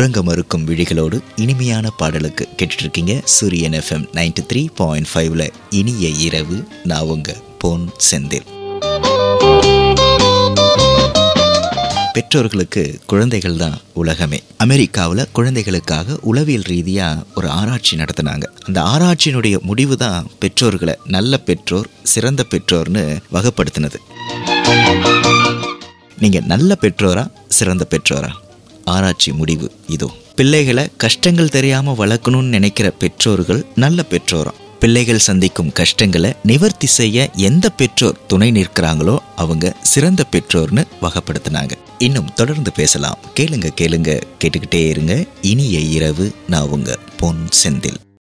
உறங்க மறுக்கும் விழிகளோடு இனிமையான பாடலுக்கு கேட்டுட்டு இருக்கீங்க சூரியன் எஃப்எம் நைன்டி த்ரீ பாயிண்ட் ஃபைவ்ல இனிய இரவு நான் உங்க பொன் செந்தில் பெற்றோர்களுக்கு குழந்தைகள் தான் உலகமே அமெரிக்காவில் குழந்தைகளுக்காக உளவியல் ரீதியாக ஒரு ஆராய்ச்சி நடத்தினாங்க அந்த ஆராய்ச்சியினுடைய முடிவு தான் பெற்றோர்களை நல்ல பெற்றோர் சிறந்த பெற்றோர்னு வகைப்படுத்தினது நீங்கள் நல்ல பெற்றோரா சிறந்த பெற்றோரா ஆராய்ச்சி முடிவு இதோ பிள்ளைகளை கஷ்டங்கள் தெரியாமல் வளர்க்கணும்னு நினைக்கிற பெற்றோர்கள் நல்ல பெற்றோரா பிள்ளைகள் சந்திக்கும் கஷ்டங்களை நிவர்த்தி செய்ய எந்த பெற்றோர் துணை நிற்கிறாங்களோ அவங்க சிறந்த பெற்றோர்னு வகைப்படுத்தினாங்க இன்னும் தொடர்ந்து பேசலாம் கேளுங்க கேளுங்க கேட்டுக்கிட்டே இருங்க இனிய இரவு நான் உங்க பொன் செந்தில்